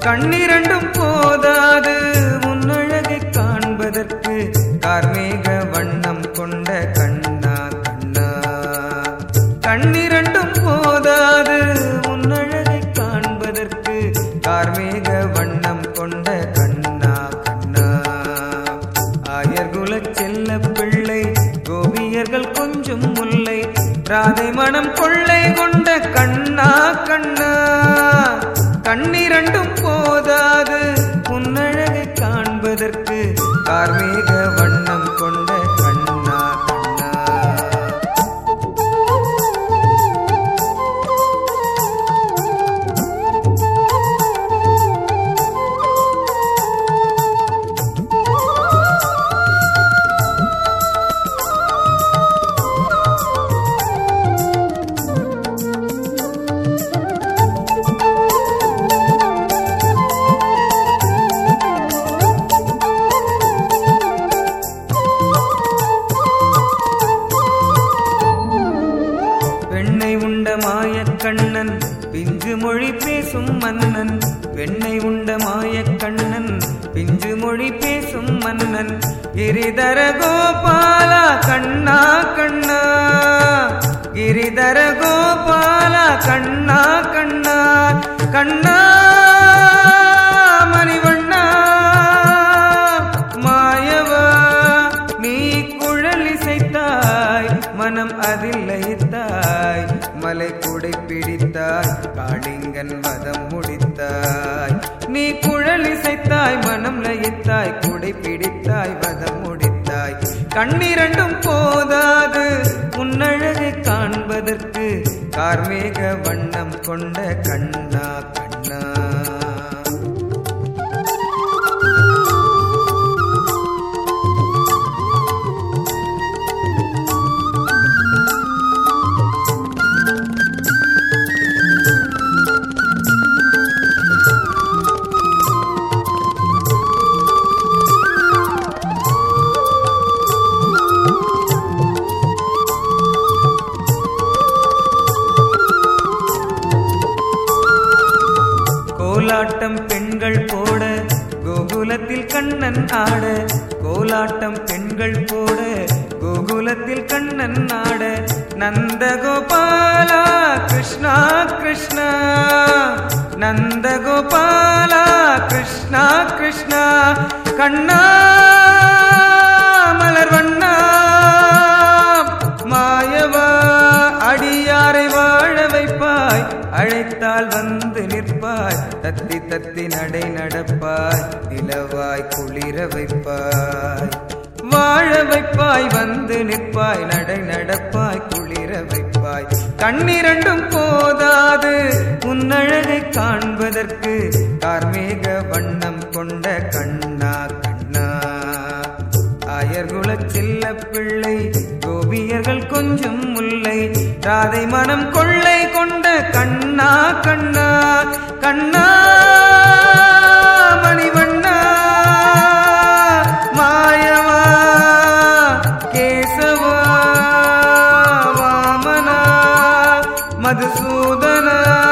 கண்ணிரண்டும் போதாது உன்னழகை காண்பதற்கு கார்மேக வண்ணம் கொண்ட கண்ணா கண்ணா கண்ணிரண்டும் போதாது உன்னழகை காண்பதற்கு கார்மேக வண்ணம் கொண்ட கண்ணா கண்ணா ஆயர்குல செல்ல பிள்ளை கோபியர்கள் கொஞ்சம் முல்லை ராதை மனம் கொள்ளை கொண்ட கண்ணா கண்ணா கண்ணிரண்டும் போதாது உன்னழகை காண்பதற்கு கார்மேக வண்ணம் கொண்ட கண்ணா கண்ணா வெண்ணை உண்ட மாயக்கண்ணன் பிஞ்சு மொழி பேசும் மன்னன் வெண்ணை உண்ட மாயக்கண்ணன் பிஞ்சு மொழி பேசும் மன்னன் கிரிதர கோபாலா கண்ணா கண்ணா கிரிதர கோபாலா கண்ணா கண்ணா கண்ணா மணிவண்ணா மாயவா நீ குழல் இசைத்தாய் மனம் அதில் லயித்தாய் மலை குடை பிடித்தாய் காளிங்கன் வதம் முடித்தாய் நீ குழல் இசைத்தாய் மனம் லயித்தாய் குடை பிடித்தாய் வதம் முடித்தாய் கண்ணிரண்டும் போதாது உன்னழகை காண்பதற்கு கார்மேக வண்ணம் கொண்ட கண்ணா கண்ணா கோலாட்டம் பெண்கள் போட கோகுலத்தில் கண்ணன் ஆட கோலாட்டம் பெண்கள் போட கோகுலத்தில் கண்ணன் ஆட நந்த கோபாலா கிருஷ்ணா கிருஷ்ணா நந்த கோபாலா கிருஷ்ணா கிருஷ்ணா கண்ணா மலர் வண்ணா மாயவா அடியாரை வாழ வைப்பாய் அழைத்தால் வந்து நிற்பாய் தத்தி தத்தி நடை நடப்பாய் நிலவாய் குளிர வைப்பாய் வாழ வைப்பாய் வந்து நிற்பாய் நடை நடப்பாய் குளிர வைப்பாய் கண்ணிரண்டும் போதாது உன்னழகை காண்பதற்கு கார்மேக வண்ணம் கொண்ட கண்ணா கண்ணா ஆயர்குல செல்ல பிள்ளை கோபியர்கள் கொஞ்சம் முல்லை ராதை மனம் கொள்ளை கொண்ட கண்ணா கண்ணா கண்ணா மணிவண்ணா மாயவா கேசவா வாமனா மதுசூதனா